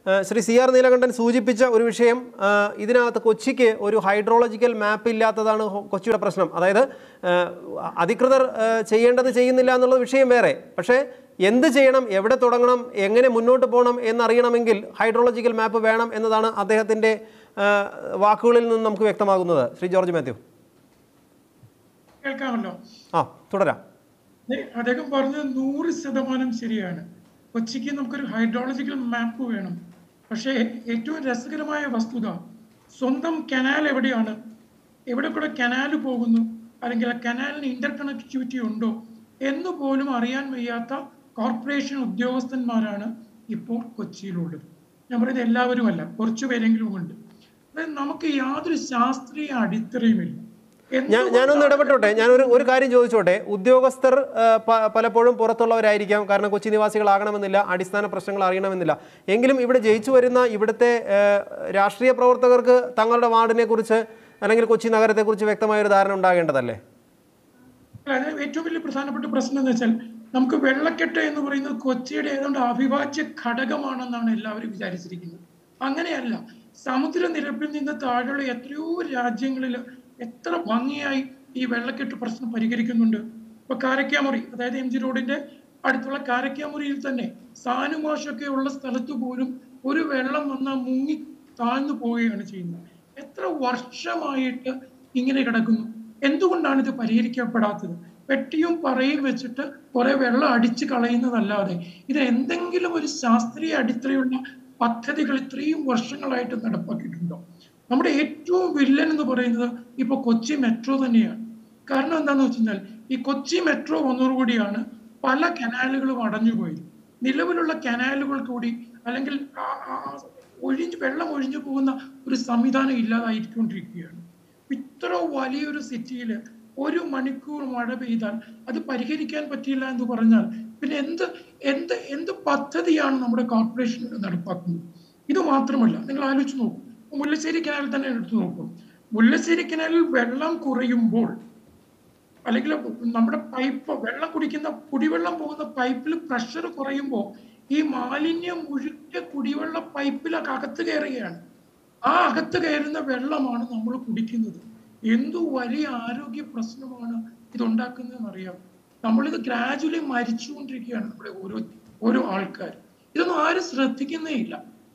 ആ, Shri C R Neelakantan സൂചിപ്പിച്ച ഒരു വിഷയം ആ, ഇതിനകത്ത് കൊച്ചിക്ക് ഒരു ഹൈഡ്രോളജിക്കൽ മാപ്പ് ഇല്ലാത്തതാണ് ഹോ- കൊച്ചിയുടെ പ്രശ്നം അതായത് ആ, അധികൃതർ ആ, ചെയ്യേണ്ടത് ചെയ്യുന്നില്ല എന്നുള്ള വിഷയം വേറെ പക്ഷേ എന്ത് ചെയ്യണം എവിടെ തുടങ്ങണം എങ്ങനെ മുന്നോട്ട് പോകണം എന്നറിയണമെങ്കിൽ ഹൈഡ്രോളജിക്കൽ മാപ്പ് വേണം എന്നതാണ് അദ്ദേഹത്തിൻ്റെ ആ, വാക്കുകളിൽ നിന്ന് നമുക്ക് വ്യക്തമാകുന്നത് ശ്രീ ജോർജ് മാത്യു കേൾക്കാമല്ലോ ആ തുടരാം ദേ- അദ്ദേഹം പറഞ്ഞത് നൂറ് ശതമാനം ശരിയാണ് കൊച്ചിക്ക് നമുക്കൊരു ഹൈഡ്രോളജിക്കൽ മാപ്പ് വേണം പക്ഷേ ഏറ്റവും രസകരമായ വസ്തുത സ്വന്തം കനാൽ എവിടെയാണ് എവിടെ കൂടെ കനാൽ പോകുന്നു അല്ലെങ്കിൽ ആ കനാലിന് ഇന്റർ കണക്ടിവിറ്റി ഉണ്ടോ എന്ന് പോലും അറിയാൻ വയ്യാത്ത കോർപ്പറേഷൻ ഉദ്യോഗസ്ഥന്മാരാണ് ഇപ്പോൾ കൊച്ചിയിലുള്ളത് ഞാൻ പറയുന്നത് എല്ലാവരും അല്ല കുറച്ചു പേരെങ്കിലും ഉണ്ട് അതായത് നമുക്ക് യാതൊരു ശാസ്ത്രീയ അടിത്തറയുമില്ല ഞാൻ ഞാനൊന്ന് ഇടപെട്ടോട്ടെ ഞാനൊരു ഒരു കാര്യം ചോദിച്ചോട്ടെ ഉദ്യോഗസ്ഥർ ആ, പ- പലപ്പോഴും പുറത്തുള്ളവരായിരിക്കാം കാരണം കൊച്ചി നിവാസികളാകണമെന്നില്ല അടിസ്ഥാന പ്രശ്നങ്ങൾ അറിയണമെന്നില്ല എങ്കിലും ഇവിടെ ജയിച്ചു വരുന്ന ഇവിടുത്തെ ആ, രാഷ്ട്രീയ പ്രവർത്തകർക്ക് തങ്ങളുടെ വാർഡിനെ കുറിച്ച് അല്ലെങ്കിൽ കൊച്ചി നഗരത്തെക്കുറിച്ച് വ്യക്തമായ ഒരു ധാരണ ഉണ്ടാകേണ്ടതല്ലേ അല്ല, അത് ഏറ്റവും വലിയ പ്രധാനപ്പെട്ട പ്രശ്നം എന്ന് വെച്ചാൽ നമുക്ക് വെള്ളക്കെട്ട് എന്ന് പറയുന്നത് കൊച്ചിയുടെ ഏതാണ്ട് അവിഭാജ്യ ഘടകമാണെന്നാണ് എല്ലാവരും വിചാരിച്ചിരിക്കുന്നത് അങ്ങനെയല്ല സമുദ്രനിരപ്പിൽ നിന്ന് താഴെയുള്ള എത്രയോ രാജ്യങ്ങളിൽ എത്ര ഭംഗിയായി ഈ വെള്ളക്കെട്ട് പ്രശ്നം പരിഹരിക്കുന്നുണ്ട് ഇപ്പൊ കാരക്കാമുറി അതായത് എം ജി റോഡിന്റെ അടുത്തുള്ള കാരക്കാമുറിയിൽ തന്നെ സാനുമാഷൊക്കെ ഉള്ള സ്ഥലത്ത് പോലും ഒരു വെള്ളം വന്നാൽ മുങ്ങി താഴ്ന്നു പോവുകയാണ് ചെയ്യുന്നത് എത്ര വർഷമായിട്ട് ഇങ്ങനെ കിടക്കുന്നു എന്തുകൊണ്ടാണ് ഇത് പരിഹരിക്കപ്പെടാത്തത് പെട്ടിയും പറയും വെച്ചിട്ട് കുറെ വെള്ളം അടിച്ചു കളയുന്നതല്ലാതെ ഇത് എന്തെങ്കിലും ഒരു ശാസ്ത്രീയ അടിത്തറയുള്ള പദ്ധതികൾ ഇത്രയും വർഷങ്ങളായിട്ട് നടപ്പാക്കിയിട്ടുണ്ടോ നമ്മുടെ ഏറ്റവും വില്ലൻ എന്ന് പറയുന്നത് ഇപ്പൊ കൊച്ചി മെട്രോ തന്നെയാണ് കാരണം എന്താണെന്ന് വെച്ചാൽ ഈ കൊച്ചി മെട്രോ വന്നതോടുകൂടിയാണ് പല കനാലുകളും അടഞ്ഞുപോയത് നിലവിലുള്ള കനാലുകൾ കൂടി അല്ലെങ്കിൽ ആ- ആ- ഒഴിഞ്ഞ് വെള്ളം ഒഴിഞ്ഞു പോകുന്ന ഒരു സംവിധാനം ഇല്ലാതായിക്കൊണ്ടിരിക്കുകയാണ് ഇത്ര വലിയൊരു സിറ്റിയിൽ ഒരു മണിക്കൂർ മഴ പെയ്താൽ അത് പരിഹരിക്കാൻ പറ്റിയില്ല എന്ന് പറഞ്ഞാൽ പിന്നെ എന്ത് എന്ത് എന്ത് പദ്ധതിയാണ് നമ്മുടെ കോർപ്പറേഷൻ നടപ്പാക്കുന്നത് ഇത് മാത്രമല്ല നിങ്ങൾ ആലോചിച്ച് നോക്കൂ മുല്ലശ്ശേരി കനാൽ തന്നെ എടുത്തു നോക്കൂ മുല്ലശ്ശേരി കനാലിൽ വെള്ളം കുറയുമ്പോൾ അല്ലെങ്കിൽ നമ്മുടെ പൈപ്പ് വെള്ളം കുടിക്കുന്ന കുടിവെള്ളം പോകുന്ന പൈപ്പിൽ പ്രഷർ കുറയുമ്പോൾ ഈ മാലിന്യം മുഴുക്ക കുടിവെള്ള പൈപ്പിലൊക്കെ അകത്ത് കയറുകയാണ് ആ അകത്ത് കയറുന്ന വെള്ളമാണ് നമ്മൾ കുടിക്കുന്നത് എന്തു വലിയ ആരോഗ്യ പ്രശ്നമാണ് ഇതുണ്ടാക്കുന്നതെന്ന് അറിയാം നമ്മളിത് ഗ്രാജുവലി മരിച്ചുകൊണ്ടിരിക്കുകയാണ് നമ്മുടെ ഓരോ ഓരോ ആൾക്കാർ ഇതൊന്നും ആരും ശ്രദ്ധിക്കുന്നേ ഇല്ല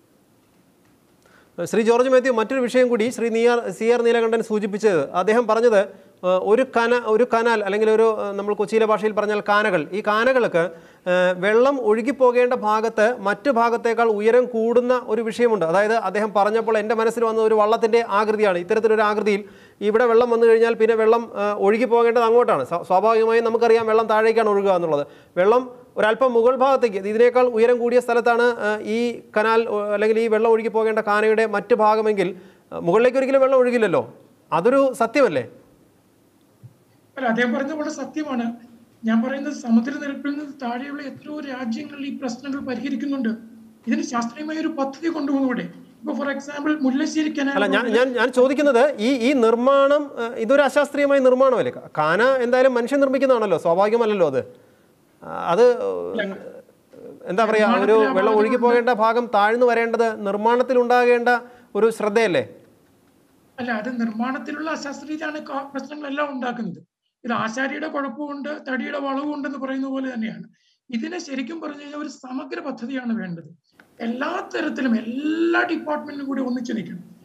ശ്രീ ജോർജ് മാത്യു മറ്റൊരു വിഷയം കൂടി ശ്രീ നിയാർ സി ആർ നീലകണ്ഠൻ സൂചിപ്പിച്ചത് അദ്ദേഹം പറഞ്ഞത് ആ, ഒരു കന ഒരു കനാൽ അല്ലെങ്കിൽ ഒരു ആ, നമ്മൾ കൊച്ചിയിലെ ഭാഷയിൽ പറഞ്ഞാൽ കാനകൾ ഈ കാനകൾക്ക് ആ, വെള്ളം ഒഴുകിപ്പോകേണ്ട ഭാഗത്ത് മറ്റു ഭാഗത്തേക്കാൾ ഉയരം കൂടുന്ന ഒരു വിഷയമുണ്ട് അതായത് അദ്ദേഹം പറഞ്ഞപ്പോൾ എൻ്റെ മനസ്സിൽ വന്ന ഒരു വള്ളത്തിൻ്റെ ആകൃതിയാണ് ഇത്തരത്തിലൊരു ആകൃതിയിൽ ഇവിടെ വെള്ളം വന്നു കഴിഞ്ഞാൽ പിന്നെ വെള്ളം ആ, ഒഴുകി പോകേണ്ടത് അങ്ങോട്ടാണ് സ്വാ- സ്വാഭാവികമായും നമുക്കറിയാം വെള്ളം താഴേക്കാണ് ഒഴുകുക എന്നുള്ളത് വെള്ളം ഒരല്പം മുകൾ ഭാഗത്തേക്ക് ഇതിനേക്കാൾ ഉയരം കൂടിയ സ്ഥലത്താണ് ആ, ഈ കനാൽ ഓ, അല്ലെങ്കിൽ ഈ വെള്ളം ഒഴുകി പോകേണ്ട കാനയുടെ മറ്റ് ഭാഗമെങ്കിൽ ആ, മുകളിലേക്ക് ഒരിക്കലും വെള്ളം ഒഴുകില്ലല്ലോ അതൊരു സത്യമല്ലേ അല്ല അദ്ദേഹം പറയുന്നത് വളരെ സത്യമാണ് ഞാൻ പറയുന്നത് സമുദ്രനിരപ്പിൽ നിന്ന് താഴെയുള്ള എത്രയോ രാജ്യങ്ങളിൽ ഈ പ്രശ്നങ്ങൾ പരിഹരിക്കുന്നുണ്ട് ഇതിന് ശാസ്ത്രീയമായ ഒരു പദ്ധതി കൊണ്ടുപോകുന്നൂടെ ഇപ്പൊ ഫോർ എക്സാമ്പിൾ മുല്ലശ്ശേരി അല്ല കനാൽ ഞാൻ ഞാൻ ഞാൻ ചോദിക്കുന്നത് ഈ ഈ നിർമ്മാണം ആ, ഇതൊരു അശാസ്ത്രീയമായ നിർമ്മാണമല്ലേ ക- കാന എന്തായാലും മനുഷ്യൻ നിർമ്മിക്കുന്നതാണല്ലോ സ്വാഭാവികമല്ലല്ലോ അത് ആ, അത് എന്താ പറയാ ഒരു വെള്ളം ഒഴുകി പോകേണ്ട ഭാഗം താഴ്ന്നു വരേണ്ടത് നിർമ്മാണത്തിൽ ഉണ്ടാകേണ്ട ഒരു ശ്രദ്ധയല്ലേ അല്ല അത് നിർമ്മാണത്തിലുള്ള അശാസ്ത്രീയതാണ് കാ- പ്രശ്നങ്ങളെല്ലാം ഉണ്ടാക്കുന്നത് ഇത് ആശാരിയുടെ കുഴപ്പമുണ്ട് തടിയുടെ വളവുണ്ടെന്ന് പറയുന്ന പോലെ തന്നെയാണ് ഇതിനെ ശരിക്കും പറഞ്ഞു കഴിഞ്ഞാൽ ഒരു സമഗ്ര പദ്ധതിയാണ് വേണ്ടത് എല്ലാ തരത്തിലും എല്ലാ ഡിപ്പാർട്ട്മെന്റിനും കൂടി ഒന്നിച്ചു നിൽക്കണം